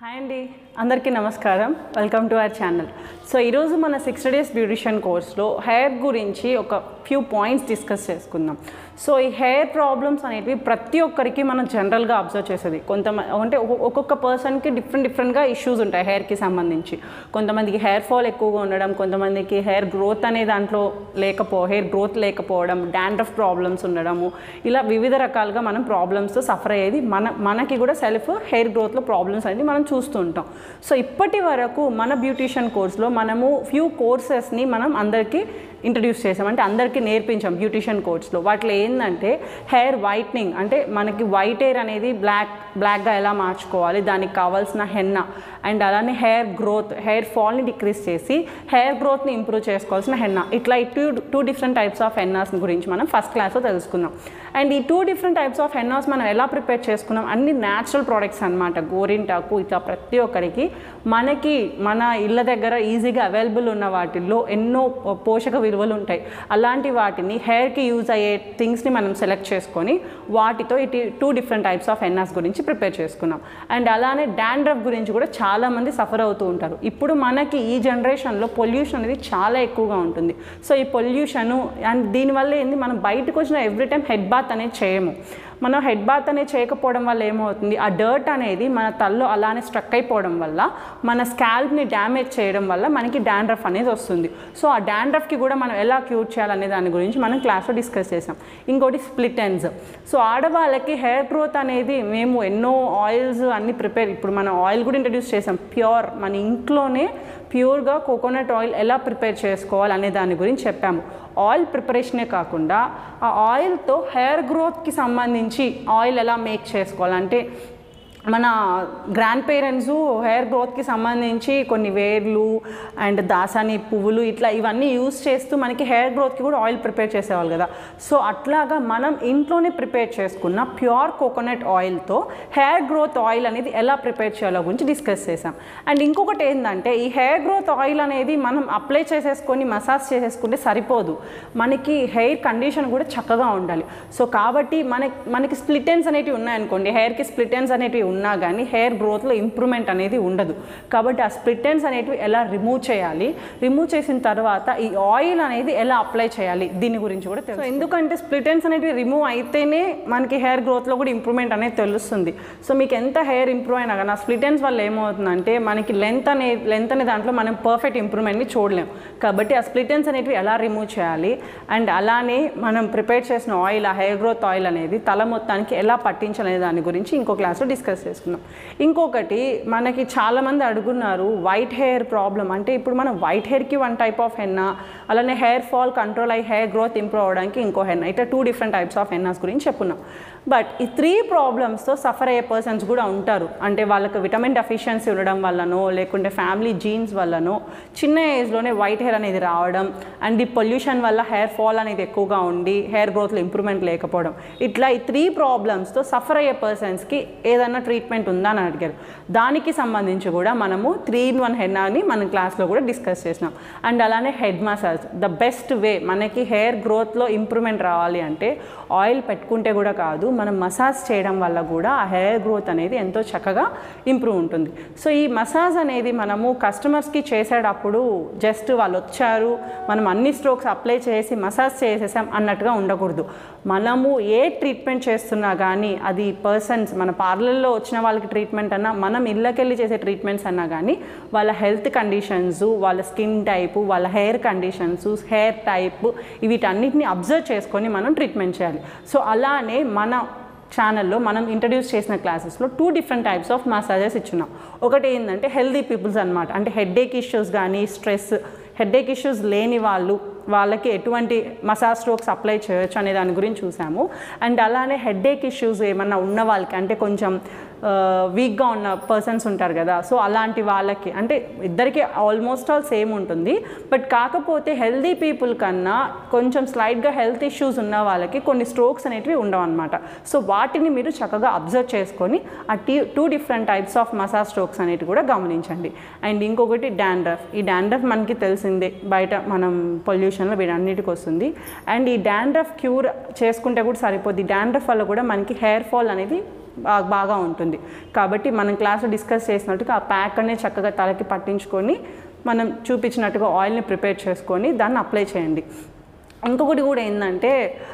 Hi అండి అందరికీ నమస్కారం welcome to our channel so ఈరోజు మన సిక్స్ డేస్ బ్యూటిషియన్ కోర్స్లో హెయిర్ గురించి ఒక ఫ్యూ పాయింట్స్ డిస్కస్ చేసుకుందాం సో ఈ హెయిర్ ప్రాబ్లమ్స్ అనేటివి ప్రతి ఒక్కరికి మనం జనరల్గా అబ్జర్వ్ చేసేది కొంతమంది అంటే ఒక్కొ- ఒక్కొక్క పర్సన్కి డిఫరెంట్ డిఫరెంట్గా ఇష్యూస్ ఉంటాయి హెయిర్కి సంబంధించి కొంతమందికి హెయిర్ ఫాల్ ఎక్కువగా ఉండడం కొంతమందికి హెయిర్ గ్రోత్ అనే దాంట్లో లేకపో హెయిర్ గ్రోత్ లేకపోవడం డాండ్రఫ్ ప్రాబ్లమ్స్ ఉండడము ఇలా వివిధ రకాలుగా మనం ప్రాబ్లమ్స్తో సఫర్ అయ్యేది మన మనకి కూడా సెల్ఫ్ హెయిర్ గ్రోత్లో ప్రాబ్లమ్స్ అనేది మనం చూస్తూ ఉంటాం సో ఇప్పటి వరకు మన బ్యూటిషియన్ కోర్స్లో మనము ఫ్యూ కోర్సెస్ని మనం అందరికీ ఇంట్రడ్యూస్ చేసాం అంటే అందరికీ నేర్పించాం బ్యూటిషియన్ కోర్స్లో వాటిలో ఏంటంటే హెయిర్ వైట్నింగ్ అంటే మనకి వైట్ హెయిర్ అనేది బ్లాక్ బ్లాక్గా ఎలా మార్చుకోవాలి దానికి కావాల్సిన హెన్న అండ్ అలానే హెయిర్ గ్రోత్ హెయిర్ ఫాల్ని డిక్రీస్ చేసి హెయిర్ గ్రోత్ని ఇంప్రూవ్ చేసుకోవాల్సిన హెన్న ఇట్లా ఈ two two different types of hennas గురించి మనం ఫస్ట్ క్లాస్లో తెలుసుకుందాం అండ్ ఈ two different types of hennas మనం ఎలా ప్రిపేర్ చేసుకున్నాం అన్ని న్యాచురల్ ప్రోడక్ట్స్ అనమాట గోరింటాకు ఇట్లా ప్రతి ఒక్కరికి మనకి మన ఇళ్ళ దగ్గర ఈజీగా అవైలబుల్ ఉన్న వాటిల్లో ఎన్నో పోషక విలువలు ఉంటాయి అలాంటి వాటిని హెయిర్కి యూజ్ అయ్యే థింగ్స్ని మనం సెలెక్ట్ చేసుకొని వాటితో ఇటు two different types of hennas గురించి ప్రిపేర్ చేసుకున్నాం అండ్ అలానే డాండ్రఫ్ గురించి కూడా చాలామంది సఫర్ అవుతూ ఉంటారు ఇప్పుడు మనకి ఈ జనరేషన్లో పొల్యూషన్ అనేది చాలా ఎక్కువగా ఉంటుంది సో ఈ పొల్యూషను అండ్ దీనివల్ల ఏంది మనం బయటకు వచ్చిన ఎవ్రీ టైం హెడ్ బాత్ అనేది చేయము మనం హెడ్ బాత్ అనేది చేయకపోవడం వల్ల ఏమవుతుంది ఆ డర్ట్ అనేది మన తల్లో అలానే స్ట్రక్ అయిపోవడం వల్ల మన స్కాల్ప్ని డ్యామేజ్ చేయడం వల్ల మనకి డాండ్రఫ్ అనేది వస్తుంది సో ఆ డాండ్రఫ్కి కూడా మనం ఎలా క్యూర్ చేయాలనే దాని గురించి మనం క్లాస్లో డిస్కస్ చేసాం ఇంకోటి స్ప్లిట్ ఎండ్స్ సో ఆడవాళ్ళకి హెయిర్ గ్రోత్ అనేది మేము ఎన్నో ఆయిల్స్ అన్ని ప్రిపేర్ ఇప్పుడు మనం ఆయిల్ కూడా ఇంట్రడ్యూస్ చేసాం ప్యూర్ మన ఇంట్లోనే ప్యూర్గా కోకోనట్ ఆయిల్ ఎలా ప్రిపేర్ చేసుకోవాలి అనే దాని గురించి చెప్పాము ఆయిల్ ప్రిపరేషనే కాకుండా ఆ ఆయిల్తో హెయిర్ గ్రోత్కి సంబంధించి ఆయిల్ ఎలా మేక్ చేసుకోవాలంటే మన గ్రాండ్ పేరెంట్స్ హెయిర్ గ్రోత్కి సంబంధించి కొన్ని వేర్లు అండ్ దాసాని పువ్వులు ఇట్లా ఇవన్నీ యూస్ చేస్తూ మనకి హెయిర్ గ్రోత్కి కూడా ఆయిల్ ప్రిపేర్ చేసేవాళ్ళు కదా సో అట్లాగా మనం ఇంట్లోనే ప్రిపేర్ చేసుకున్న ప్యూర్ కోకోనట్ ఆయిల్తో హెయిర్ గ్రోత్ ఆయిల్ అనేది ఎలా ప్రిపేర్ చేయాలో గురించి డిస్కస్ చేసాం అండ్ ఇంకొకటి ఏంటంటే ఈ హెయిర్ గ్రోత్ ఆయిల్ అనేది మనం అప్లై చేసేసుకొని మసాజ్ చేసేసుకుంటే సరిపోదు మనకి హెయిర్ కండిషన్ కూడా చక్కగా ఉండాలి సో కాబట్టి మన మనకి స్ప్లిటెన్స్ అనేటివి ఉన్నాయనుకోండి హెయిర్కి స్ప్లిటెన్స్ అనేటివి ఉన్నా కానీ హెయిర్ గ్రోత్లో ఇంప్రూవ్మెంట్ అనేది ఉండదు కాబట్టి ఆ స్ప్లిటెన్స్ అనేటివి ఎలా రిమూవ్ చేయాలి రిమూవ్ చేసిన తర్వాత ఈ ఆయిల్ అనేది ఎలా అప్లై చేయాలి దీని గురించి కూడా తెలుసు ఎందుకంటే స్ప్లిటెన్స్ అనేటివి రిమూవ్ అయితేనే మనకి హెయిర్ గ్రోత్లో కూడా ఇంప్రూవ్మెంట్ అనేది తెలుస్తుంది సో మీకు ఎంత హెయిర్ ఇంప్రూవ్ అయినా కానీ ఆ స్ప్లిటెన్స్ వల్ల ఏమవుతుందంటే మనకి లెంత్ అనే లెంత్ అనే దాంట్లో మనం పర్ఫెక్ట్ ఇంప్రూవ్మెంట్ని చూడలేం కాబట్టి ఆ స్ప్లిటెన్స్ అనేటివి ఎలా రిమూవ్ చేయాలి అండ్ అలానే మనం ప్రిపేర్ చేసిన ఆయిల్ ఆ హెయిర్ గ్రోత్ ఆయిల్ అనేది తల మొత్తానికి ఎలా పట్టించాలనే దాని గురించి ఇంకో క్లాస్లో డిస్కస్ చేసుకుందాం ఇంకొకటి మనకి చాలామంది అడుగున్నారు వైట్ హెయిర్ ప్రాబ్లం అంటే ఇప్పుడు మనం వైట్ హెయిర్కి వన్ టైప్ ఆఫ్ హెన్నా అలానే హెయిర్ ఫాల్ కంట్రోల్ అయ్యి హెయిర్ గ్రోత్ ఇంప్రూవ్ అవడానికి ఇంకో హెన్నా ఇట్లా two different types of hennas గురించి చెప్పుకున్నాం బట్ ఈ త్రీ ప్రాబ్లమ్స్తో సఫర్ అయ్యే పర్సన్స్ కూడా ఉంటారు అంటే వాళ్ళకి విటమిన్ డెఫిషియన్సీ ఉండడం వల్లనో లేకుంటే ఫ్యామిలీ జీన్స్ వల్లనో చిన్న ఏజ్లోనే వైట్ హెయిర్ అనేది రావడం అండ్ ఈ పొల్యూషన్ వల్ల హెయిర్ ఫాల్ అనేది ఎక్కువగా ఉండి హెయిర్ గ్రోత్లో ఇంప్రూవ్మెంట్ లేకపోవడం ఇట్లా ఈ త్రీ ప్రాబ్లమ్స్తో సఫర్ అయ్యే పర్సన్స్కి ఏదైనా ట్రీట్మెంట్ ఉందా అని అడిగారు దానికి సంబంధించి కూడా మనము త్రీ ఇన్ వన్ హెన్నాని మన క్లాస్లో కూడా డిస్కస్ చేసినాం అండ్ అలానే head massage the best way మనకి హెయిర్ గ్రోత్లో ఇంప్రూవ్మెంట్ రావాలి అంటే ఆయిల్ పెట్టుకుంటే కూడా కాదు మనం మసాజ్ చేయడం వల్ల కూడా ఆ హెయిర్ గ్రోత్ అనేది ఎంతో చక్కగా ఇంప్రూవ్ ఉంటుంది సో ఈ మసాజ్ అనేది మనము కస్టమర్స్కి చేసేటప్పుడు జస్ట్ వాళ్ళు వచ్చారు మనం అన్ని స్ట్రోక్స్ అప్లై చేసి మసాజ్ చేసేసాం అన్నట్టుగా ఉండకూడదు మనము ఏ ట్రీట్మెంట్ చేస్తున్నా కానీ అది పర్సన్స్ మన పార్లర్లో వచ్చిన వాళ్ళకి ట్రీట్మెంట్ అన్నా మనం ఇళ్ళకెళ్ళి చేసే ట్రీట్మెంట్స్ అన్నా కానీ వాళ్ళ హెల్త్ కండిషన్స్ వాళ్ళ స్కిన్ టైపు వాళ్ళ హెయిర్ కండిషన్స్ హెయిర్ టైప్ వీటన్నిటిని అబ్జర్వ్ చేసుకొని మనం ట్రీట్మెంట్ చేయాలి సో అలానే మన ఛానల్లో మనం ఇంట్రడ్యూస్ చేసిన క్లాసెస్లో two different types of massages ఇచ్చున్నాం ఒకటి ఏంటంటే హెల్దీ పీపుల్స్ అనమాట అంటే హెడ్ఏక్ ఇష్యూస్ కానీ స్ట్రెస్ హెడ్ఏక్ ఇష్యూస్ లేని వాళ్ళు వాళ్ళకి ఎటువంటి మసాజ్ స్ట్రోక్స్ అప్లై చేయొచ్చు అనే దాని గురించి చూసాము అండ్ అలానే హెడ్ఏక్ ఇష్యూస్ ఏమన్నా ఉన్న వాళ్ళకి అంటే కొంచెం వీక్గా ఉన్న పర్సన్స్ ఉంటారు కదా సో అలాంటి వాళ్ళకి అంటే ఇద్దరికి ఆల్మోస్ట్ ఆల్ సేమ్ ఉంటుంది బట్ కాకపోతే హెల్దీ పీపుల్ కన్నా కొంచెం స్లైట్గా హెల్త్ ఇష్యూస్ ఉన్న వాళ్ళకి కొన్ని స్ట్రోక్స్ అనేటివి ఉండవు అనమాట సో వాటిని మీరు చక్కగా అబ్జర్వ్ చేసుకొని ఆ టీ two different types of massage strokes అనేటివి కూడా గమనించండి అండ్ ఇంకొకటి డాండ్రఫ్ ఈ డాండ్రఫ్ మనకి తెలిసిందే బయట మనం పొల్యూషన్లో వీటన్నిటికి వస్తుంది అండ్ ఈ డాండ్రఫ్ క్యూర్ చేసుకుంటే కూడా సరిపోద్ది డాండ్రఫ్ వల్ల కూడా మనకి హెయిర్ ఫాల్ అనేది బా- బాగా ఉంటుంది కాబట్టి మనం క్లాస్లో డిస్కస్ చేసినట్టుగా ఆ ప్యాక్ అనేది చక్కగా తలకి పట్టించుకొని మనం చూపించినట్టుగా ఆయిల్ని ప్రిపేర్ చేసుకొని దాన్ని అప్లై చేయండి ఇంకొకటి కూడా ఏంటంటే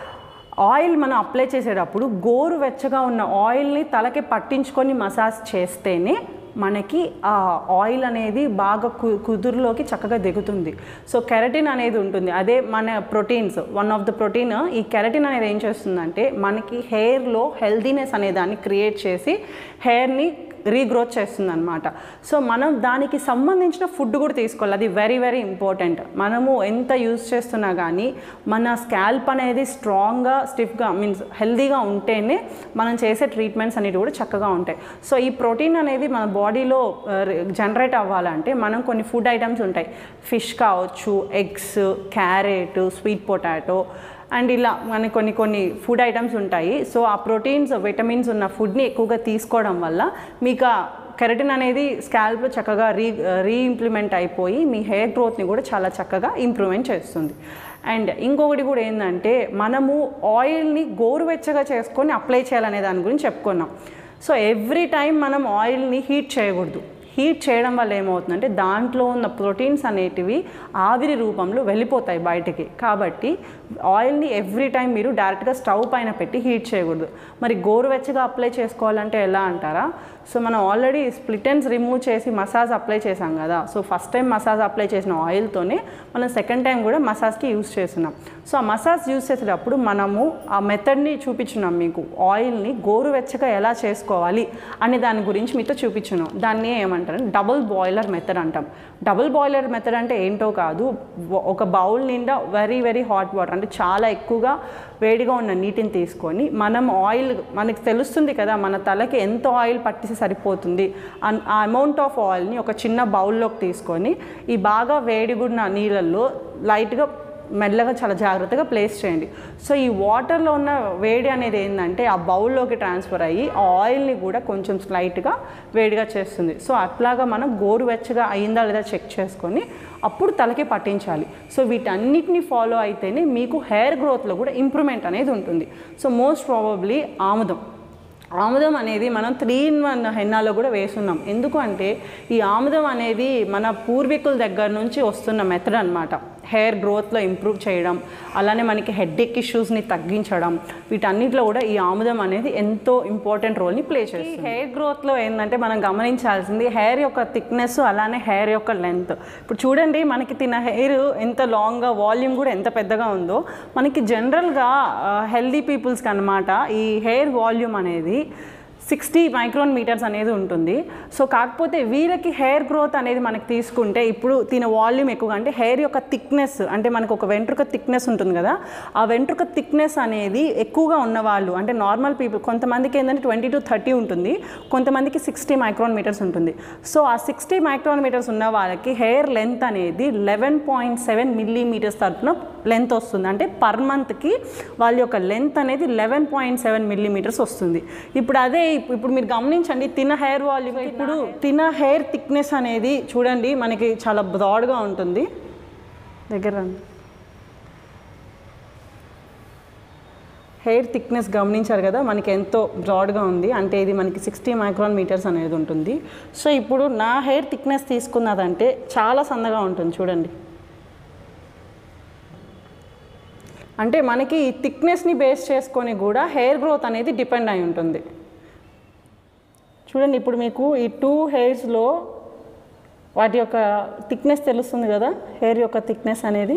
ఆయిల్ మనం అప్లై చేసేటప్పుడు గోరు వెచ్చగా ఉన్న ఆయిల్ని తలకి పట్టించుకొని మసాజ్ చేస్తేనే మనకి ఆ ఆయిల్ అనేది బాగా కు కుదురులోకి చక్కగా దిగుతుంది సో కెరటిన్ అనేది ఉంటుంది అదే మన proteins one of the protein ఈ కెరటిన్ అనేది ఏం చేస్తుందంటే మనకి హెయిర్లో హెల్దీనెస్ అనే దాన్ని క్రియేట్ చేసి హెయిర్ని రీగ్రోత్ చేస్తుంది అనమాట సో మనం దానికి సంబంధించిన ఫుడ్ కూడా తీసుకోవాలి అది వెరీ వెరీ ఇంపార్టెంట్ మనము ఎంత యూజ్ చేస్తున్నా కానీ మన స్కాల్ప్ అనేది స్ట్రాంగ్గా స్టిఫ్గా మీన్స్ హెల్దీగా ఉంటేనే మనం చేసే ట్రీట్మెంట్స్ అనేవి కూడా చక్కగా ఉంటాయి సో ఈ ప్రోటీన్ అనేది మన బాడీలో జనరేట్ అవ్వాలంటే మనం కొన్ని ఫుడ్ ఐటమ్స్ ఉంటాయి ఫిష్ కావచ్చు eggs carrot sweet potato and ఇలా మనకి కొన్ని కొన్ని ఫుడ్ ఐటమ్స్ ఉంటాయి సో ఆ ప్రోటీన్స్ విటమిన్స్ ఉన్న ఫుడ్ని ఎక్కువగా తీసుకోవడం వల్ల మీకు ఆ కెరటిన్ అనేది స్కాల్ప్లో చక్కగా రీ రీఇంప్లిమెంట్ అయిపోయి మీ హెయిర్ గ్రోత్ని కూడా చాలా చక్కగా ఇంప్రూవ్మెంట్ చేస్తుంది అండ్ ఇంకొకటి కూడా ఏంటంటే మనము ఆయిల్ని గోరువెచ్చగా చేసుకొని అప్లై చేయాలనే దాని గురించి చెప్పుకున్నాం సో ఎవ్రీ టైం మనం ఆయిల్ని హీట్ చేయకూడదు హీట్ చేయడం వల్ల ఏమవుతుందంటే దాంట్లో ఉన్న ప్రోటీన్స్ అనేటివి ఆవిరి రూపంలో వెళ్ళిపోతాయి బయటికి కాబట్టి ఆయిల్ని ఎవ్రీ టైం మీరు డైరెక్ట్గా స్టవ్ పైన పెట్టి హీట్ చేయకూడదు మరి గోరువెచ్చగా అప్లై చేసుకోవాలంటే ఎలా అంటారా సో మనం ఆల్రెడీ స్ప్లిటెన్స్ రిమూవ్ చేసి మసాజ్ అప్లై చేసాం కదా so first time massage apply చేసిన ఆయిల్తోనే మనం సెకండ్ టైం కూడా మసాజ్కి యూస్ చేస్తున్నాం సో ఆ మసాజ్ యూస్ చేసేటప్పుడు మనము ఆ మెథడ్ని చూపించున్నాం మీకు ఆయిల్ని గోరువెచ్చగా ఎలా చేసుకోవాలి అనే దాని గురించి మీతో చూపించున్నాం దాన్ని ఏమంటారు డబుల్ బాయిలర్ మెథడ్ అంటాం డబుల్ బాయిలర్ మెథడ్ అంటే ఏంటో కాదు ఒ- ఒక బౌల్ నిండా వెరీ వెరీ హాట్ వాటర్ అంటే చాలా ఎక్కువగా వేడిగా ఉన్న నీటిని తీసుకొని మనం ఆయిల్ మనకి తెలుస్తుంది కదా మన తలకి ఎంత ఆయిల్ పట్టిస్తే సరిపోతుంది అన్- ఆ అమౌంట్ ఆఫ్ ఆయిల్ని ఒక చిన్న బౌల్లోకి తీసుకొని ఈ బాగా వేడిగున్న నీళ్ళల్లో లైట్గా మెల్లగా చాలా జాగ్రత్తగా ప్లేస్ చేయండి సో ఈ వాటర్లో ఉన్న వేడి అనేది ఏంటంటే ఆ బౌల్లోకి ట్రాన్స్ఫర్ అయ్యి ఆ ఆయిల్ని కూడా కొంచెం స్లైట్గా వేడిగా చేస్తుంది సో అట్లాగా మనం గోరువెచ్చగా అయిందా లేదా చెక్ చేసుకొని అప్పుడు తలకి పట్టించాలి సో వీటన్నిటిని ఫాలో అయితేనే మీకు హెయిర్ గ్రోత్లో కూడా ఇంప్రూవ్మెంట్ అనేది ఉంటుంది సో మోస్ట్ ప్రాబబ్లీ ఆముదం ఆముదం అనేది మనం త్రీ ఇన్ వన్ హెన్నాలో కూడా వేస్తున్నాం ఎందుకు అంటే ఈ ఆముదం అనేది మన పూర్వీకుల దగ్గర నుంచి వస్తున్న మెథడ్ అనమాట హెయిర్ గ్రోత్లో ఇంప్రూవ్ చేయడం అలానే మనకి హెడ్ఏక్ ఇష్యూస్ని తగ్గించడం వీటన్నిటిలో కూడా ఈ ఆముదం అనేది ఎంతో ఇంపార్టెంట్ రోల్ని ప్లే చేస్తుంది హెయిర్ గ్రోత్లో ఏంటంటే మనం గమనించాల్సింది హెయిర్ యొక్క థిక్నెస్ అలానే హెయిర్ యొక్క లెంత్ ఇప్పుడు చూడండి మనకి తిన హెయిర్ ఎంత లాంగ్గా వాల్యూమ్ కూడా ఎంత పెద్దగా ఉందో మనకి జనరల్గా హెల్దీ పీపుల్స్కి అనమాట ఈ హెయిర్ వాల్యూమ్ అనేది సిక్స్టీ మైక్రోన్ మీటర్స్ అనేది ఉంటుంది సో కాకపోతే వీళ్ళకి హెయిర్ గ్రోత్ అనేది మనకి తీసుకుంటే ఇప్పుడు తిన వాల్యూమ్ ఎక్కువగా అంటే హెయిర్ యొక్క థిక్నెస్ అంటే మనకు ఒక వెంట్రుక థిక్నెస్ ఉంటుంది కదా ఆ వెంట్రుక థిక్నెస్ అనేది ఎక్కువగా ఉన్నవాళ్ళు అంటే నార్మల్ పీపుల్ కొంతమందికి ఏంటంటే ట్వంటీ టు థర్టీ ఉంటుంది కొంతమందికి సిక్స్టీ మైక్రోన్ మీటర్స్ ఉంటుంది సో ఆ సిక్స్టీ మైక్రోన్ మీటర్స్ ఉన్న వాళ్ళకి హెయిర్ లెంత్ అనేది లెవెన్ పాయింట్ సెవెన్ మిల్లీమీటర్స్ తరపున లెంత్ వస్తుంది అంటే పర్ మంత్కి వాళ్ళ యొక్క లెంత్ అనేది లెవెన్ పాయింట్ సెవెన్ మిల్లీమీటర్స్ వస్తుంది ఇప్పుడు అదే ఇప్- ఇప్పుడు మీరు గమనించండి తిన హెయిర్ వాల్యూమ్ ఇప్పుడు తిన హెయిర్ థిక్నెస్ అనేది చూడండి మనకి చాలా బ్రాడ్గా ఉంటుంది దగ్గర రండి. హెయిర్ థిక్నెస్ గమనించారు కదా మనకి ఎంతో బ్రాడ్గా ఉంది అంటే ఇది మనకి సిక్స్టీ మైక్రాన్ మీటర్స్ అనేది ఉంటుంది సో ఇప్పుడు నా హెయిర్ థిక్నెస్ తీసుకున్నదంటే చాలా సన్నగా ఉంటుంది చూడండి అంటే మనకి ఈ థిక్నెస్ని బేస్ చేసుకొని కూడా హెయిర్ గ్రోత్ అనేది డిపెండ్ అయి ఉంటుంది చూడండి ఇప్పుడు మీకు ఈ టూ హెయిర్స్లో వాటి యొక్క థిక్నెస్ తెలుస్తుంది కదా హెయిర్ యొక్క థిక్నెస్ అనేది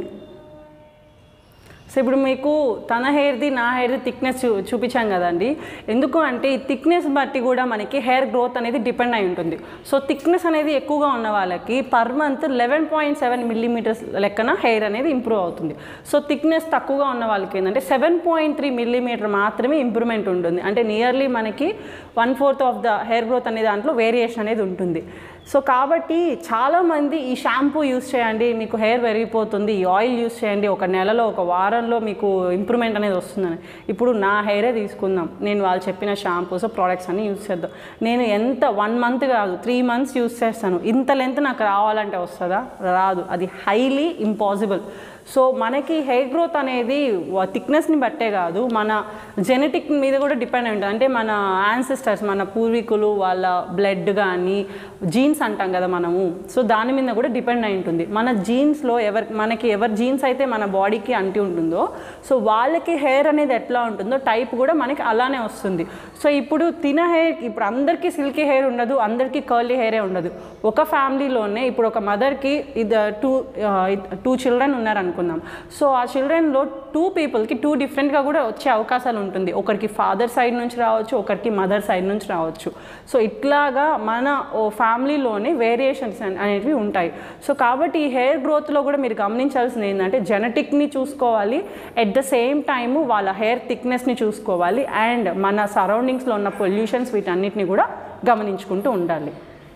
సో ఇప్పుడు మీకు తన హెయిర్ది నా హెయిర్ది థిక్నెస్ చూ చూపించాం కదండి ఎందుకు అంటే ఈ థిక్నెస్ బట్టి కూడా మనకి హెయిర్ గ్రోత్ అనేది డిపెండ్ అయి ఉంటుంది సో థిక్నెస్ అనేది ఎక్కువగా ఉన్న వాళ్ళకి per month eleven point seven millimetres లెక్కన హెయిర్ అనేది ఇంప్రూవ్ అవుతుంది సో థిక్నెస్ తక్కువగా ఉన్న వాళ్ళకి ఏంటంటే సెవెన్ పాయింట్ త్రీ మిల్లీమీటర్ మాత్రమే ఇంప్రూవ్మెంట్ ఉంటుంది అంటే నియర్లీ మనకి one fourth of the hair growth అనే దాంట్లో వేరియేషన్ అనేది ఉంటుంది సో కాబట్టి చాలామంది ఈ షాంపూ యూస్ చేయండి మీకు హెయిర్ పెరిగిపోతుంది ఈ ఆయిల్ యూస్ చేయండి ఒక నెలలో ఒక వారంలో మీకు ఇంప్రూవ్మెంట్ అనేది వస్తుందని ఇప్పుడు నా హెయిరే తీసుకుందాం నేను వాళ్ళు చెప్పిన షాంపూస్ ప్రోడక్ట్స్ అన్ని యూస్ చేద్దాం నేను ఎంత వన్ మంత్ కాదు త్రీ మంత్స్ యూస్ చేస్తాను ఇంత లెంత్ నాకు రావాలంటే వస్తుందా రాదు అది హైలీ ఇంపాసిబుల్ సో మనకి హెయిర్ గ్రోత్ అనేది థిక్నెస్ని బట్టే కాదు మన జెనెటిక్ మీద కూడా డిపెండ్ అయి ఉంటుంది అంటే మన యాన్సిస్టర్స్ మన పూర్వీకులు వాళ్ళ బ్లడ్ కానీ జీన్స్ అంటాం కదా మనము సో దాని మీద కూడా డిపెండ్ అయి ఉంటుంది మన జీన్స్లో ఎవరి మనకి ఎవరి జీన్స్ అయితే మన బాడీకి అంటి ఉంటుందో సో వాళ్ళకి హెయిర్ అనేది ఎట్లా ఉంటుందో టైప్ కూడా మనకి అలానే వస్తుంది సో ఇప్పుడు తిన హెయిర్ ఇప్పుడు అందరికీ సిల్కీ హెయిర్ ఉండదు అందరికీ కర్లీ హెయిరే ఉండదు ఒక ఫ్యామిలీలోనే ఇప్పుడు ఒక మదర్కి ఇది టూ టూ చిల్డ్రన్ ఉన్నారనుకుందాం సో ఆ చిల్డ్రన్లో టూ పీపుల్కి టూ డిఫరెంట్గా కూడా వచ్చే అవకాశాలు ఉంటుంది ఒకరికి ఫాదర్ సైడ్ నుంచి రావచ్చు ఒకరికి మదర్ సైడ్ నుంచి రావచ్చు సో ఇట్లాగా మన ఓ ఫ్యామిలీలోనే వేరియేషన్స్ అనేటివి ఉంటాయి సో కాబట్టి ఈ హెయిర్ గ్రోత్లో కూడా మీరు గమనించాల్సింది ఏంటంటే జెనెటిక్ని చూసుకోవాలి ఎట్ ద సేమ్ టైము వాళ్ళ హెయిర్ థిక్నెస్ని చూసుకోవాలి అండ్ మన సరౌండింగ్స్లో ఉన్న పొల్యూషన్స్ వీటన్నిటిని కూడా గమనించుకుంటూ ఉండాలి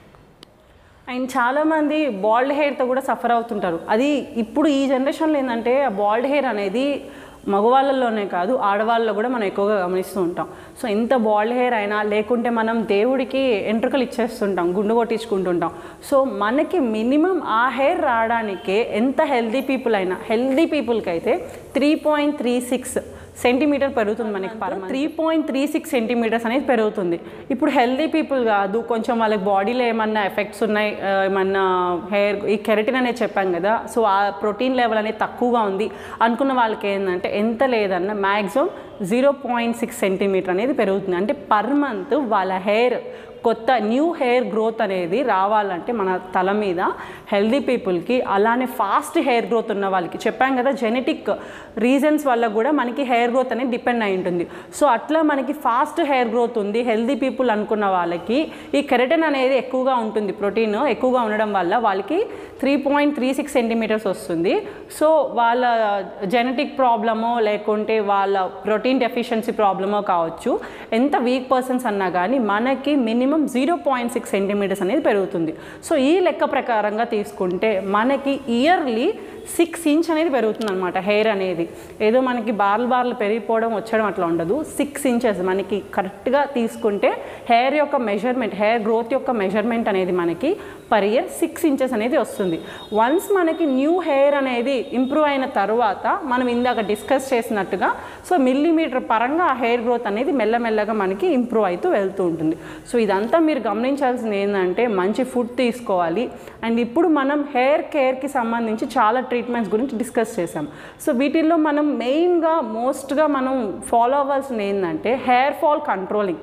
అండ్ చాలామంది బాల్డ్ హెయిర్తో కూడా సఫర్ అవుతుంటారు అది ఇప్పుడు ఈ జనరేషన్లో ఏంటంటే ఆ బాల్డ్ హెయిర్ అనేది మగవాళ్ళలోనే కాదు ఆడవాళ్ళలో కూడా మనం ఎక్కువగా గమనిస్తూ ఉంటాం సో ఎంత బాల్డ్ హెయిర్ అయినా లేకుంటే మనం దేవుడికి ఎంట్రుకలు ఇచ్చేస్తుంటాం గుండు కొట్టించుకుంటుంటాం సో మనకి మినిమం ఆ హెయిర్ రావడానికే ఎంత హెల్దీ పీపుల్ అయినా హెల్దీ పీపుల్కి అయితే three point three six centimetre పెరుగుతుంది మనకి per three point three six centimetres అనేది పెరుగుతుంది ఇప్పుడు హెల్దీ పీపుల్ కాదు కొంచెం వాళ్ళకి బాడీలో ఏమన్నా ఎఫెక్ట్స్ ఉన్నాయి ఆ, ఏమన్నా హెయిర్ ఈ కెరటిన్ అనేది చెప్పాం కదా సో ఆ ప్రోటీన్ లెవెల్ అనేది తక్కువగా ఉంది అనుకున్న వాళ్ళకి ఏంటంటే ఎంత లేదన్న maximum zero point six centimetre అనేది పెరుగుతుంది అంటే పర్ మంత్ వాళ్ళ హెయిర్ కొత్త న్యూ హెయిర్ గ్రోత్ అనేది రావాలంటే మన తల మీద హెల్దీ పీపుల్కి అలానే ఫాస్ట్ హెయిర్ గ్రోత్ ఉన్న వాళ్ళకి చెప్పాం కదా జెనెటిక్ రీజన్స్ వల్ల కూడా మనకి హెయిర్ గ్రోత్ అనేది డిపెండ్ అయి ఉంటుంది సో అట్లా మనకి ఫాస్ట్ హెయిర్ గ్రోత్ ఉంది హెల్దీ పీపుల్ అనుకున్న వాళ్ళకి ఈ కెరటన్ అనేది ఎక్కువగా ఉంటుంది ప్రోటీన్ ఎక్కువగా ఉండడం వల్ల వాళ్ళకి three point three six centimetres వస్తుంది సో వాళ్ళ జెనెటిక్ ప్రాబ్లమో లేకుంటే వాళ్ళ ప్రోటీన్ డెఫిషియన్సీ ప్రాబ్లమో కావచ్చు ఎంత వీక్ పర్సన్స్ అన్నా కానీ మనకి minimum zero point six centimetres అనేది పెరుగుతుంది సో ఈ లెక్క ప్రకారంగా తీసుకుంటే మనకి ఇయర్లీ సిక్స్ ఇంచ్ అనేది పెరుగుతుంది అనమాట హెయిర్ అనేది ఏదో మనకి బార్లు బార్లు పెరిగిపోవడం వచ్చడం అట్లా ఉండదు సిక్స్ ఇంచెస్ మనకి కరెక్ట్గా తీసుకుంటే హెయిర్ యొక్క మెజర్మెంట్ హెయిర్ గ్రోత్ యొక్క మెజర్మెంట్ అనేది మనకి పర్ ఇయర్ సిక్స్ ఇంచెస్ అనేది వస్తుంది వన్స్ మనకి న్యూ హెయిర్ అనేది ఇంప్రూవ్ అయిన తర్వాత మనం ఇందాక డిస్కస్ చేసినట్టుగా సో మిల్లీమీటర్ పరంగా ఆ హెయిర్ గ్రోత్ అనేది మెల్లమెల్లగా మనకి ఇంప్రూవ్ అవుతూ వెళ్తూ ఉంటుంది సో ఇదంతా మీరు గమనించాల్సింది ఏంటంటే మంచి ఫుడ్ తీసుకోవాలి అండ్ ఇప్పుడు మనం హెయిర్ కేర్కి సంబంధించి చాలా ట్రీట్మెంట్స్ గురించి డిస్కస్ చేసాం సో వీటిల్లో మనం మెయిన్గా మోస్ట్గా మనం ఫాలో అవ్వాల్సింది ఏంటంటే హెయిర్ ఫాల్ కంట్రోలింగ్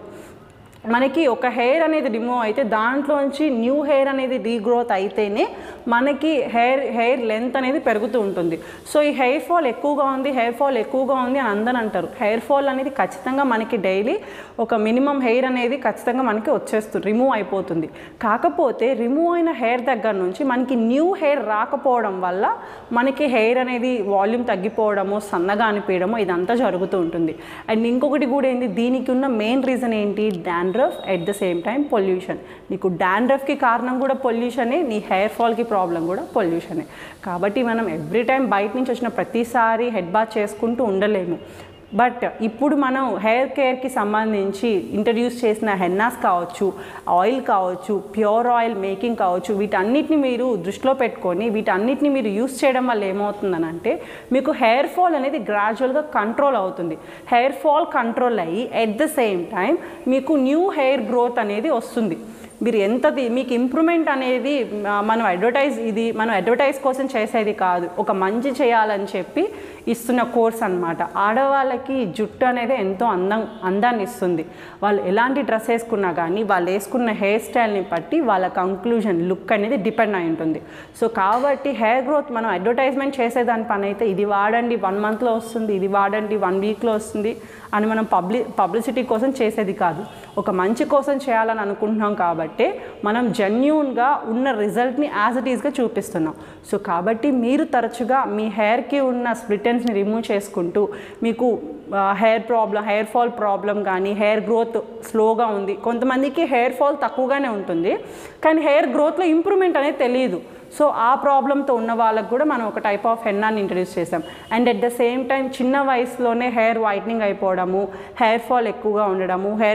మనకి ఒక హెయిర్ అనేది రిమూవ్ అయితే దాంట్లోంచి న్యూ హెయిర్ అనేది రీగ్రోత్ అయితేనే మనకి హెయిర్ హెయిర్ లెంత్ అనేది పెరుగుతూ ఉంటుంది సో ఈ హెయిర్ ఫాల్ ఎక్కువగా ఉంది హెయిర్ ఫాల్ ఎక్కువగా ఉంది అని అందరూ అంటారు హెయిర్ ఫాల్ అనేది ఖచ్చితంగా మనకి డైలీ ఒక మినిమం హెయిర్ అనేది ఖచ్చితంగా మనకి వచ్చేస్తుంది రిమూవ్ అయిపోతుంది కాకపోతే రిమూవ్ అయిన హెయిర్ దగ్గర నుంచి మనకి న్యూ హెయిర్ రాకపోవడం వల్ల మనకి హెయిర్ అనేది వాల్యూమ్ తగ్గిపోవడము సన్నగా అనిపించడము ఇదంతా జరుగుతూ ఉంటుంది అండ్ ఇంకొకటి కూడా ఏంటి దీనికి ఉన్న మెయిన్ రీజన్ ఏంటి dandruff at the same time pollution నీకు డాండ్రఫ్కి కారణం కూడా పొల్యూషనే నీ హెయిర్ ఫాల్కి ప్రాబ్లం కూడా పొల్యూషనే కాబట్టి మనం ఎవ్రీ టైం బయట నుంచి వచ్చిన ప్రతిసారి హెడ్ బాత్ చేసుకుంటూ ఉండలేము బట్ ఇప్పుడు మనం హెయిర్ కేర్కి సంబంధించి ఇంట్రడ్యూస్ చేసిన హెన్నాస్ కావచ్చు ఆయిల్ కావచ్చు ప్యూర్ ఆయిల్ మేకింగ్ కావచ్చు వీటన్నిటిని మీరు దృష్టిలో పెట్టుకొని వీటన్నిటిని మీరు యూస్ చేయడం వల్ల ఏమవుతుందనంటే మీకు హెయిర్ ఫాల్ అనేది గ్రాడ్యువల్గా కంట్రోల్ అవుతుంది హెయిర్ ఫాల్ కంట్రోల్ అయ్యి ఎట్ ద సేమ్ టైం మీకు న్యూ హెయిర్ గ్రోత్ అనేది వస్తుంది మీరు ఎంత ది- మీకు ఇంప్రూవ్మెంట్ అనేది ఆ, మనం అడ్వర్టైజ్ ఇది మనం అడ్వర్టైజ్ కోసం చేసేది కాదు ఒక మంచి చేయాలని చెప్పి ఇస్తున్న కోర్స్ అన్నమాట ఆడవాళ్ళకి జుట్టు అనేది ఎంతో అందం అందాన్ని ఇస్తుంది వాళ్ళు ఎలాంటి డ్రెస్ వేసుకున్నా కానీ వాళ్ళు వేసుకున్న హెయిర్ స్టైల్ని బట్టి వాళ్ళ కంక్లూజన్ లుక్ అనేది డిపెండ్ అయి ఉంటుంది సో కాబట్టి హెయిర్ గ్రోత్ మనం అడ్వర్టైజ్మెంట్ చేసేదాని పని అయితే ఇది వాడండి వన్ మంత్లో వస్తుంది ఇది వాడండి వన్ వీక్లో వస్తుంది అని మనం పబ్లి పబ్లిసిటీ కోసం చేసేది కాదు ఒక మంచి కోసం చేయాలని అనుకుంటున్నాం కాబట్టి మనం జెన్యున్గా ఉన్న రిజల్ట్ని యాజ్ ఇట్ ఈస్గా చూపిస్తున్నాం సో కాబట్టి మీరు తరచుగా మీ హెయిర్కి ఉన్న స్ప్లిటెన్స్ని రిమూవ్ చేసుకుంటూ మీకు hair problem hair fall problem కానీ హెయిర్ గ్రోత్ స్లోగా ఉంది కొంతమందికి హెయిర్ ఫాల్ తక్కువగానే ఉంటుంది కానీ హెయిర్ గ్రోత్లో ఇంప్రూవ్మెంట్ అనేది తెలియదు సో ఆ ప్రాబ్లంతో ఉన్న వాళ్ళకు కూడా మనం ఒక టైప్ ఆఫ్ హెన్నాన్ని ఇంట్రడ్యూస్ చేసాం and at the same time చిన్న వయసులోనే హెయిర్ వైట్నింగ్ అయిపోవడము హెయిర్ ఫాల్ ఎక్కువగా ఉండడము హెయిర్ గ్రోత్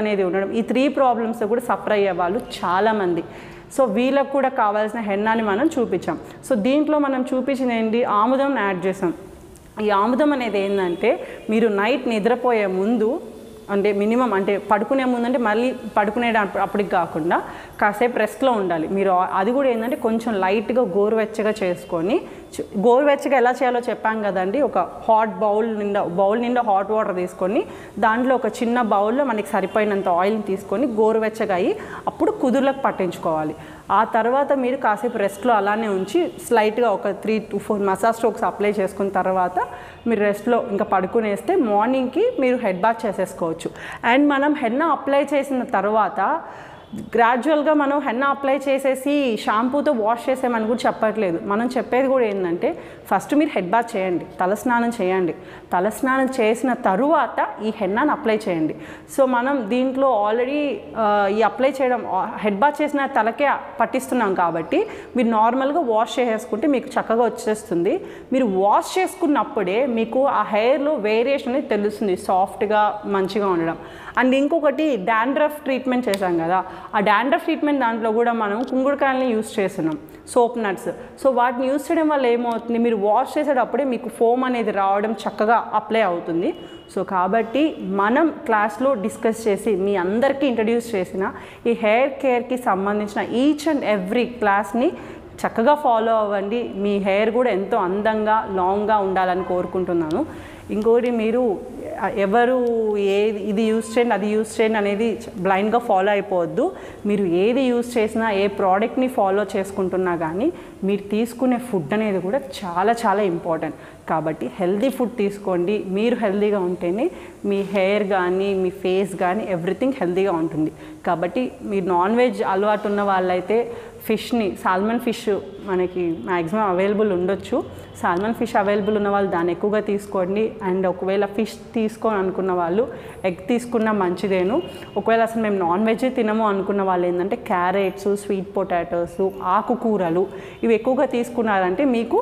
అనేది ఉండడం ఈ త్రీ ప్రాబ్లమ్స్ కూడా సఫర్ అయ్యే వాళ్ళు చాలామంది సో వీళ్ళకు కూడా కావాల్సిన హెన్నాని మనం చూపించాం సో దీంట్లో మనం చూపించింది ఏంటి ఆముదం యాడ్ చేసాం ఈ ఆముదం అనేది ఏంటంటే మీరు నైట్ నిద్రపోయే ముందు అంటే మినిమం అంటే పడుకునే ముందు అంటే మళ్ళీ పడుకునే అప్పటికి కాకుండా కాసేపు రెస్ట్లో ఉండాలి మీరు ఆ- అది కూడా ఏంటంటే కొంచెం లైట్గా గోరువెచ్చగా చేసుకొని చు- గోరువెచ్చగా ఎలా చేయాలో చెప్పాం కదండి ఒక హాట్ బౌల్ నిండా బౌల్ నిండా హాట్ వాటర్ తీసుకొని దాంట్లో ఒక చిన్న బౌల్లో మనకి సరిపోయినంత ఆయిల్ని తీసుకొని గోరువెచ్చగా అయ్యి అప్పుడు కుదుర్లకు పట్టించుకోవాలి ఆ తర్వాత మీరు కాసేపు రెస్ట్లో అలానే ఉంచి స్లైట్గా ఒక three to four massage strokes apply చేసుకున్న తర్వాత మీరు రెస్ట్లో ఇంకా పడుకునేస్తే మార్నింగ్కి మీరు హెడ్ బాత్ చేసేసుకోవచ్చు అండ్ మనం హెన్న అప్లై చేసిన తర్వాత గ్రాడ్యువల్గా మనం హెన్న అప్లై చేసేసి షాంపూతో వాష్ చేసేమని కూడా చెప్పట్లేదు మనం చెప్పేది కూడా ఏంటంటే ఫస్ట్ మీరు హెడ్ బాత్ చేయండి తలస్నానం చేయండి తలస్నానం చేసిన తరువాత ఈ హెన్నాను అప్లై చేయండి సో మనం దీంట్లో ఆల్రెడీ ఈ అప్లై చేయడం హెడ్ బాత్ చేసిన తలకే పట్టిస్తున్నాం కాబట్టి మీరు నార్మల్గా వాష్ చేసేసుకుంటే మీకు చక్కగా వచ్చేస్తుంది మీరు వాష్ చేసుకున్నప్పుడే మీకు ఆ హెయిర్లో వేరియేషన్ అనేది తెలుస్తుంది సాఫ్ట్గా మంచిగా ఉండడం అండ్ ఇంకొకటి డాండ్రఫ్ ట్రీట్మెంట్ చేశాం కదా ఆ డాండ్రఫ్ ట్రీట్మెంట్ దాంట్లో కూడా మనం కుంగుడుకాయలని యూస్ చేస్తున్నాం సోప్ నట్స్ సో వాటిని యూస్ చేయడం వల్ల ఏమవుతుంది మీరు వాష్ చేసేటప్పుడే మీకు ఫోమ్ అనేది రావడం చక్కగా అప్లై అవుతుంది సో కాబట్టి మనం క్లాస్లో డిస్కస్ చేసి మీ అందరికీ ఇంట్రడ్యూస్ చేసిన ఈ హెయిర్ కేర్కి సంబంధించిన ఈచ్ అండ్ ఎవ్రీ క్లాస్ని చక్కగా ఫాలో అవ్వండి మీ హెయిర్ కూడా ఎంతో అందంగా లాంగ్గా ఉండాలని కోరుకుంటున్నాను ఇంకోటి మీరు ఎవరు ఏది ఇది యూస్ చేయండి అది యూస్ చేయండి అనేది బ్లైండ్గా ఫాలో అయిపోవద్దు మీరు ఏది యూస్ చేసినా ఏ ప్రోడక్ట్ని ఫాలో చేసుకుంటున్నా కానీ మీరు తీసుకునే ఫుడ్ అనేది కూడా చాలా చాలా ఇంపార్టెంట్ కాబట్టి హెల్దీ ఫుడ్ తీసుకోండి మీరు హెల్దీగా ఉంటేనే మీ హెయిర్ కానీ మీ ఫేస్ కానీ ఎవ్రీథింగ్ హెల్దీగా ఉంటుంది కాబట్టి మీరు నాన్ వెజ్ అలవాటు ఉన్న వాళ్ళైతే ఫిష్ని సాల్మన్ ఫిష్ మనకి మ్యాక్సిమం అవైలబుల్ ఉండొచ్చు సాల్మన్ ఫిష్ అవైలబుల్ ఉన్న వాళ్ళు దాన్ని ఎక్కువగా తీసుకోండి అండ్ ఒకవేళ ఫిష్ తీసుకోని అనుకున్న వాళ్ళు ఎగ్ తీసుకున్న మంచిదేను ఒకవేళ అసలు మేము నాన్ వెజ్ తినము అనుకున్న వాళ్ళు ఏంటంటే క్యారెట్స్ స్వీట్ పొటాటోస్ ఆకుకూరలు ఇవి ఎక్కువగా తీసుకున్నారంటే మీకు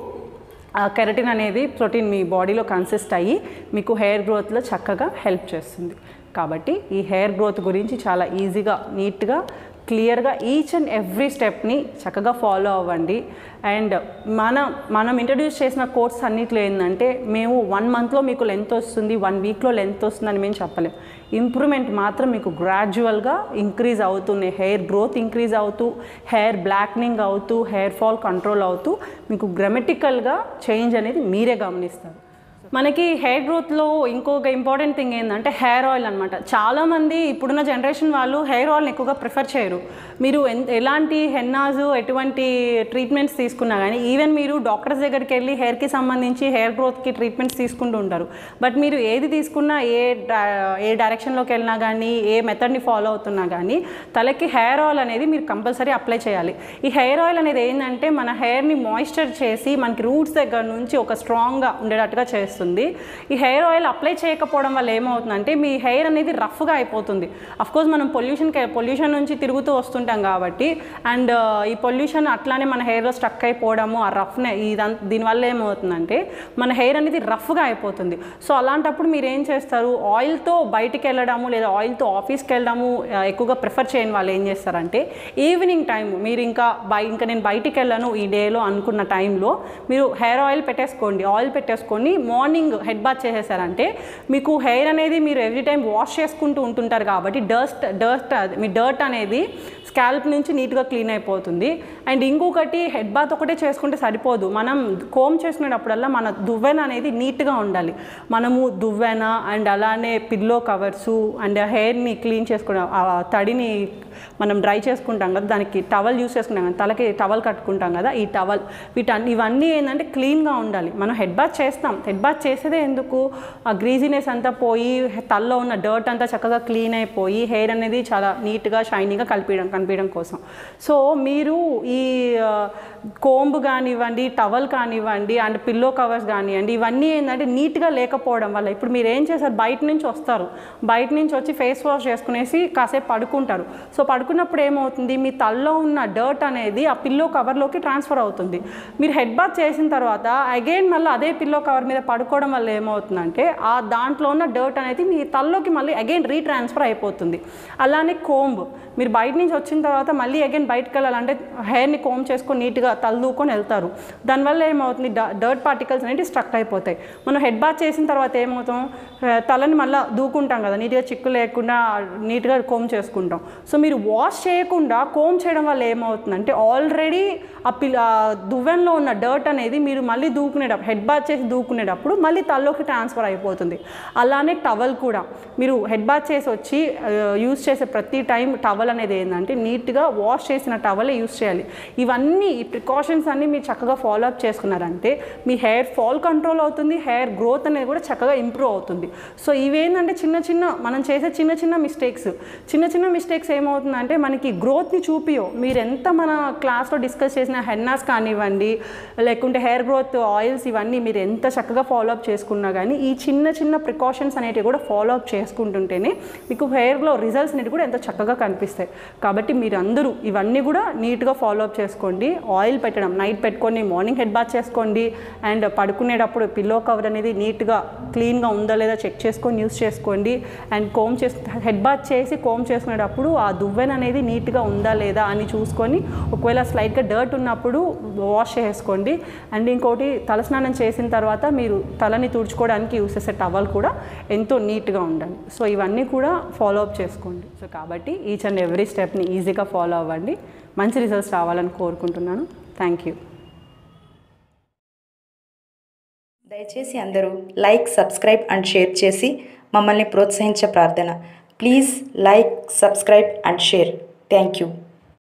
కెరటిన్ అనేది ప్రోటీన్ మీ బాడీలో కన్సిస్ట్ అయ్యి మీకు హెయిర్ గ్రోత్లో చక్కగా హెల్ప్ చేస్తుంది కాబట్టి ఈ హెయిర్ గ్రోత్ గురించి చాలా ఈజీగా నీట్గా క్లియర్గా ఈచ్ అండ్ ఎవ్రీ స్టెప్ని చక్కగా ఫాలో అవ్వండి అండ్ మనం మనం ఇంట్రడ్యూస్ చేసిన కోర్స్ అన్నిట్లో ఏంటంటే మేము వన్ మంత్లో మీకు లెంత్ వస్తుంది వన్ వీక్లో లెంత్ వస్తుందని మేము చెప్పలేం ఇంప్రూవ్మెంట్ మాత్రం మీకు గ్రాడ్యువల్గా ఇంక్రీజ్ అవుతుంది హెయిర్ గ్రోత్ ఇంక్రీజ్ అవుతూ హెయిర్ బ్లాక్నింగ్ అవుతూ హెయిర్ ఫాల్ కంట్రోల్ అవుతూ మీకు గ్రామటికల్గా చేంజ్ అనేది మీరే గమనిస్తారు మనకి హెయిర్ గ్రోత్లో ఇంకొక ఇంపార్టెంట్ థింగ్ ఏంటంటే హెయిర్ ఆయిల్ అనమాట చాలామంది ఇప్పుడున్న జనరేషన్ వాళ్ళు హెయిర్ ఆయిల్ని ఎక్కువగా ప్రిఫర్ చేయరు మీరు ఎన్ ఎలాంటి హెన్నాస్ ఎటువంటి ట్రీట్మెంట్స్ తీసుకున్నా కానీ ఈవెన్ మీరు డాక్టర్స్ దగ్గరికి వెళ్ళి హెయిర్కి సంబంధించి హెయిర్ గ్రోత్కి ట్రీట్మెంట్స్ తీసుకుంటూ ఉంటారు బట్ మీరు ఏది తీసుకున్నా ఏ డా- ఏ డైరెక్షన్లోకి వెళ్ళినా కానీ ఏ మెథడ్ని ఫాలో అవుతున్నా కానీ తలకి హెయిర్ ఆయిల్ అనేది మీరు కంపల్సరీ అప్లై చేయాలి ఈ హెయిర్ ఆయిల్ అనేది ఏంటంటే మన హెయిర్ని మాయిశ్చర్ చేసి మనకి రూట్స్ దగ్గర నుంచి ఒక స్ట్రాంగ్గా ఉండేటట్టుగా చేస్తుంది ఈ హెయిర్ ఆయిల్ అప్లై చేయకపోవడం వల్ల ఏమవుతుందంటే మీ హెయిర్ అనేది రఫ్గా అయిపోతుంది కోర్స్ మనం పొల్యూషన్ పొల్యూషన్ నుంచి తిరుగుతూ వస్తుంటాం కాబట్టి అండ్ ఈ పొల్యూషన్ అట్లానే మన హెయిర్లో స్టక్ అయిపోవడము ఆ రఫ్నే ఇదంతా దీనివల్ల ఏమవుతుందంటే మన హెయిర్ అనేది రఫ్గా అయిపోతుంది సో అలాంటప్పుడు మీరు ఏం చేస్తారు ఆయిల్తో బయటికి వెళ్ళడము లేదా ఆయిల్తో ఆఫీస్కి వెళ్ళడము ఆ, ఎక్కువగా ప్రిఫర్ చేయని వాళ్ళు ఏం చేస్తారంటే ఈవినింగ్ టైం మీరు ఇంకా బై ఇంకా నేను బయటికి వెళ్ళను ఈ డేలో అనుకున్న టైంలో మీరు హెయిర్ ఆయిల్ పెట్టేసుకోండి ఆయిల్ పెట్టేసుకొని మార్నింగ్ హెడ్ బాత్ చేసేసారంటే మీకు హెయిర్ అనేది మీరు ఎవ్రీ టైం వాష్ చేసుకుంటూ ఉంటుంటారు కాబట్టి డస్ట్ డస్ట్ మీ డర్ట్ అనేది స్కాల్ప్ నుంచి నీట్గా క్లీన్ అయిపోతుంది అండ్ ఇంకొకటి హెడ్ బాత్ ఒకటే చేసుకుంటే సరిపోదు మనం కోమ్ చేసుకునేటప్పుడల్లా మన దువ్వెన అనేది నీట్గా ఉండాలి మనము దువ్వెన అండ్ అలానే పిల్లో కవర్సు అండ్ హెయిర్ని క్లీన్ చేసుకునే ఆ తడిని మనం డ్రై చేసుకుంటాం కదా దానికి టవల్ యూస్ చేసుకుంటాం కదా తలకి టవల్ కట్టుకుంటాం కదా ఈ టవల్ వీటన్ని ఇవన్నీ ఏంటంటే క్లీన్గా ఉండాలి మనం హెడ్ బాత్ చేస్తాం హెడ్ బాత్ చేసేదే ఎందుకు ఆ గ్రీజినెస్ అంతా పోయి తలలో ఉన్న డర్ట్ అంతా చక్కగా క్లీన్ అయిపోయి హెయిర్ అనేది చాలా నీట్గా షైనీగా కలిపించడం కనిపించడం కోసం సో మీరు ఈ కోంబ్ కానివ్వండి టవల్ కానివ్వండి అండ్ పిల్లో కవర్స్ కానివ్వండి ఇవన్నీ ఏంటంటే నీట్గా లేకపోవడం వల్ల ఇప్పుడు మీరు ఏం చేస్తారు బయట నుంచి వస్తారు బయట నుంచి వచ్చి ఫేస్ వాష్ చేసుకునేసి కాసేపు పడుకుంటారు సో పడుకున్నప్పుడు ఏమవుతుంది మీ తలలో ఉన్న డర్ట్ అనేది ఆ పిల్లో కవర్లోకి ట్రాన్స్ఫర్ అవుతుంది మీరు హెడ్ బాత్ చేసిన తర్వాత అగైన్ మళ్ళీ అదే పిల్లో కవర్ మీద పడుకున్న పడుకోవడం వల్ల ఏమవుతుందంటే ఆ దాంట్లో ఉన్న డర్ట్ అనేది మీ తలలోకి మళ్ళీ అగైన్ రీట్రాన్స్ఫర్ అయిపోతుంది అలానే కోంబ్ మీరు బయట నుంచి వచ్చిన తర్వాత మళ్ళీ అగైన్ బయటకు వెళ్ళాలంటే హెయిర్ని కోమ్ చేసుకొని నీట్గా తల దూకొని వెళ్తారు దానివల్ల ఏమవుతుంది డర్ట్ పార్టికల్స్ అనేవి స్ట్రక్ అయిపోతాయి మనం హెడ్ బాత్ చేసిన తర్వాత ఏమవుతాం ఆ, తలని మళ్ళీ దూకుంటాం కదా నీట్గా చిక్కు లేకుండా నీట్గా కోమ్ చేసుకుంటాం సో మీరు వాష్ చేయకుండా కోమ్ చేయడం వల్ల ఏమవుతుందంటే ఆల్రెడీ ఆ పిల్ ఆ దువ్వెనలో ఉన్న డర్ట్ అనేది మీరు మళ్ళీ దూకునేటప్పుడు హెడ్ బాత్ చేసి దూకునేటప్పుడు మళ్ళీ తలలోకి ట్రాన్స్ఫర్ అయిపోతుంది అలానే టవల్ కూడా మీరు హెడ్ బాత్ చేసి వచ్చి యూస్ చేసే ప్రతి టైం టవల్ అనేది ఏంటంటే నీట్గా వాష్ చేసిన టవలే యూస్ చేయాలి ఇవన్నీ ఈ ప్రికాషన్స్ అన్నీ మీరు చక్కగా ఫాలో అప్ చేసుకున్నారంటే మీ హెయిర్ ఫాల్ కంట్రోల్ అవుతుంది హెయిర్ గ్రోత్ అనేది కూడా చక్కగా ఇంప్రూవ్ అవుతుంది సో ఇవేంటంటే చిన్న చిన్న మనం చేసే చిన్న చిన్న మిస్టేక్స్ చిన్న చిన్న మిస్టేక్స్ ఏమవుతుందంటే మనకి గ్రోత్ని చూపియో మీరు ఎంత మన క్లాస్లో డిస్కస్ చేసిన హెన్నాస్ కానివ్వండి లేకుంటే హెయిర్ గ్రోత్ ఆయిల్స్ ఇవన్నీ మీరు ఎంత చక్కగా ఫాలో అప్ చేసుకున్నా కానీ ఈ చిన్న చిన్న ప్రికాషన్స్ అనేటివి కూడా ఫాలో అప్ చేసుకుంటుంటేనే మీకు హెయిర్లో రిజల్ట్స్ అనేవి కూడా ఎంతో చక్కగా కనిపిస్తాయి కాబట్టి మీరు అందరూ ఇవన్నీ కూడా నీట్గా ఫాలో అప్ చేసుకోండి ఆయిల్ పెట్టడం నైట్ పెట్టుకొని మార్నింగ్ హెడ్ బాత్ చేసుకోండి అండ్ పడుకునేటప్పుడు పిల్లో కవర్ అనేది నీట్గా క్లీన్గా ఉందా లేదా చెక్ చేసుకొని యూస్ చేసుకోండి అండ్ కోమ్ చేసు హెడ్ బాత్ చేసి కోమ్ చేసుకునేటప్పుడు ఆ దువ్వెన అనేది నీట్గా ఉందా లేదా అని చూసుకొని ఒకవేళ స్లైట్గా డర్ట్ ఉన్నప్పుడు వాష్ చేసుకోండి అండ్ ఇంకోటి తలస్నానం చేసిన తర్వాత మీరు తలని తుడుచుకోవడానికి యూస్ చేసే టవల్ కూడా ఎంతో నీట్గా ఉండాలి సో ఇవన్నీ కూడా ఫాలో అప్ చేసుకోండి సో కాబట్టి ఈచ్ అండ్ ఎవ్రీ స్టెప్ని ఈజీగా ఫాలో అవ్వండి మంచి రిజల్ట్స్ రావాలని కోరుకుంటున్నాను థ్యాంక్ యూ దయచేసి అందరూ లైక్ సబ్స్క్రైబ్ అండ్ షేర్ చేసి మమ్మల్ని ప్రోత్సహించే ప్రార్థన please like subscribe and share thank you